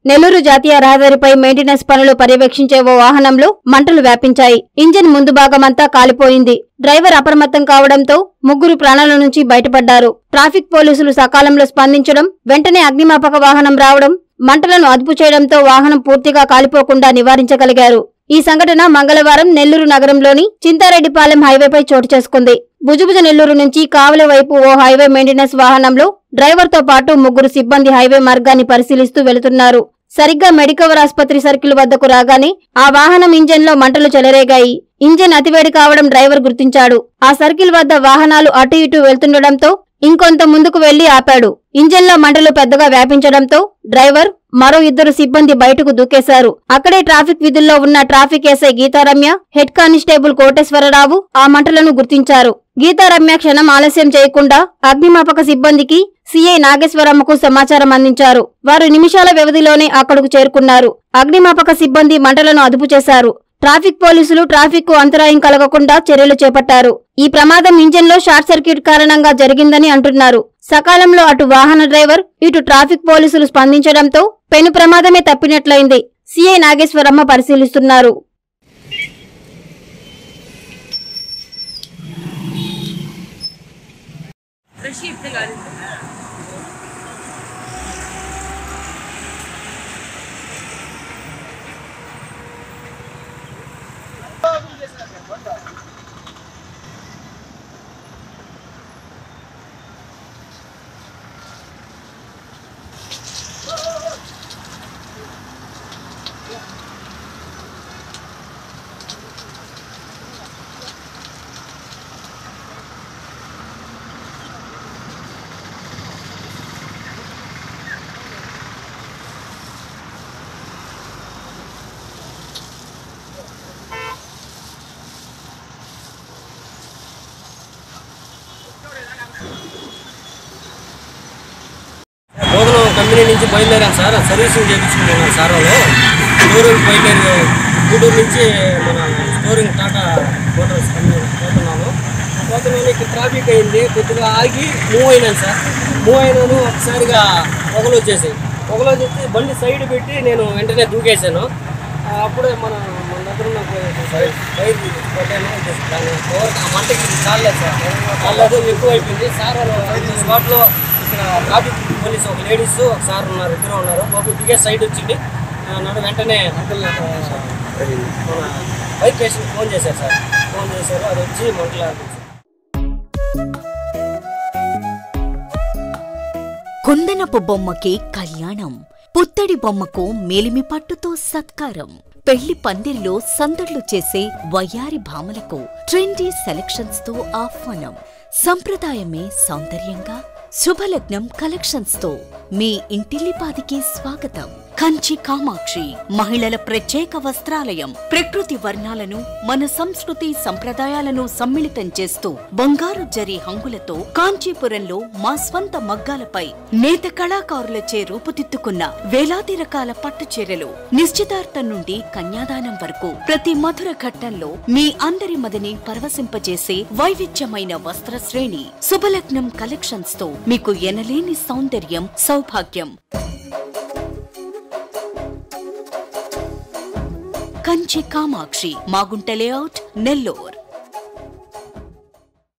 నెల్లూరు జాతీయ రహదారిపై మెయింటెనెన్స్ పనులు పర్యవేక్షించే ఓ వాహనంలో మంటలు వ్యాపించాయి ఇంజిన్ ముందు భాగమంతా కాలిపోయింది డ్రైవర్ అప్రమత్తం కావడంతో ముగ్గురు ప్రాణాల నుంచి బయటపడ్డారు ట్రాఫిక్ పోలీసులు సకాలంలో స్పందించడం వెంటనే అగ్నిమాపక వాహనం రావడం మంటలను అదుపు చేయడంతో వాహనం పూర్తిగా కాలిపోకుండా నివారించగలిగారు ఈ సంఘటన మంగళవారం నెల్లూరు నగరంలోని చింతారెడ్డిపాలెం హైవేపై చోటు చేసుకుంది భుజభుజ నెల్లూరు నుంచి కావలి వైపు ఓ హైవే మెయింటెనెన్స్ వాహనంలో డ్రైవర్తో పాటు ముగ్గురు సిబ్బంది హైవే మార్గాన్ని పరిశీలిస్తూ వెళుతున్నారు సరిగ్గా మెడికవర్ ఆసుపత్రి సర్కిల్ వద్దకు రాగానే ఆ వాహనం ఇంజన్లో మంటలు చెలరేగాయి ఇంజన్ అతివేడి కావడం డ్రైవర్ గుర్తించాడు ఆ సర్కిల్ వద్ద వాహనాలు అటు ఇటు వెళ్తుండటంతో ఇంకొంత ముందుకు వెళ్లి ఆపాడు ఇంజన్లో మంటలు పెద్దగా వ్యాపించడంతో డ్రైవర్ మరో ఇద్దరు సిబ్బంది బయటకు దూకేశారు అక్కడే ట్రాఫిక్ విధుల్లో ఉన్న traffic SI Geetharamya head constable Koteswararao ఆ మంటలను గుర్తించారు గీతారమ్య క్షణం ఆలస్యం చేయకుండా అగ్నిమాపక సిబ్బందికి సీఐ నాగేశ్వరమ్మకు సమాచారం అందించారు వారు నిమిషాల వ్యవధిలోనే అక్కడకు చేరుకున్నారు అగ్నిమాపక సిబ్బంది మంటలను అదుపు చేశారు ట్రాఫిక్ పోలీసులు ట్రాఫిక్ కు అంతరాయం కలగకుండా చర్యలు చేపట్టారు ఈ ప్రమాదం ఇంజన్లో షార్ట్ సర్క్యూట్ కారణంగా జరిగిందని అంటున్నారు సకాలంలో అటు వాహన డ్రైవర్ ఇటు ట్రాఫిక్ పోలీసులు స్పందించడంతో పెను ప్రమాదమే తప్పినట్లయింది సీఐ నాగేశ్వరమ్మ పరిశీలిస్తున్నారు భోగనం కంపెనీ నుంచి బయలుదేరాను సార్ సర్వీసింగ్ చేయించుకున్నాను సార్ వాళ్ళు స్టోరింగ్ బయలుదేరి గూడూరు నుంచి మన స్టోరింగ్ టాటా మోటార్స్ కంపెనీ పోతున్నాను పోతున్నాను ఇక్కడ ట్రాఫిక్ అయింది కొద్దిగా ఆగి మూవ్ అయినాను సార్ మూవ్ అయినాను ఒకసారిగా పొగలు వచ్చేసాయి పొగలు వచ్చేసి బండి సైడ్ పెట్టి నేను వెంటనే దూకేశాను ఆ, అప్పుడే మన మన దగ్గర ఉన్న వైర్ వైర్ కొట్టాను దాని పవర్ ఆ మంటకి చాలేదు సార్ చాలేదు ఎక్కువ అయిపోయింది సార్ వాళ్ళు స్పాట్లో ఇక్కడ ట్రాఫిక్ పోలీస్ ఒక లేడీస్ ఒక సార్ ఉన్నారు ఇద్దరు ఉన్నారు బాబు దిగే సైడ్ వచ్చింది ఆ, నన్ను వెంటనే అంకుల్ మన వైర్ స్టేషన్ ఫోన్ చేశారు సార్ ఫోన్ చేశారు అది వచ్చి మంటలు ఆపింది కుందనపు బొమ్మకి కళ్యాణం పుత్తడి బొమ్మకు మేలిమి పట్టుతో సత్కారం పెళ్లి పందిర్లో సందడ్లు చేసే వయ్యారి భామలకు ట్రెండీ సెలక్షన్స్ తో ఆహ్వానం సంప్రదాయమే సౌందర్యంగా శుభలగ్నం కలెక్షన్స్ తో మీ ఇంటిల్లిపాదికి స్వాగతం కంచి కామాక్షి మహిళల ప్రత్యేక వస్త్రాలయం ప్రకృతి వర్ణాలను మన సంస్కృతి సంప్రదాయాలను సమ్మిళితం చేస్తూ బంగారు జరి హంగులతో కాంచీపురంలో మా స్వంత మగ్గాలపై నేత కళాకారులచే రూపుదిద్దుకున్న వేలాది రకాల పట్టు చీరలు నిశ్చితార్థం నుండి కన్యాదానం వరకు ప్రతి మధుర ఘట్టంలో మీ అందరి మదిని పరవశింపజేసే వైవిధ్యమైన వస్త్ర శ్రేణి శుభలగ్నం కలెక్షన్స్ తో మీకు ఎనలేని సౌందర్యం సౌభాగ్యం కంచి కామాక్షి మాగుంట లేఅవుట్ నెల్లూర్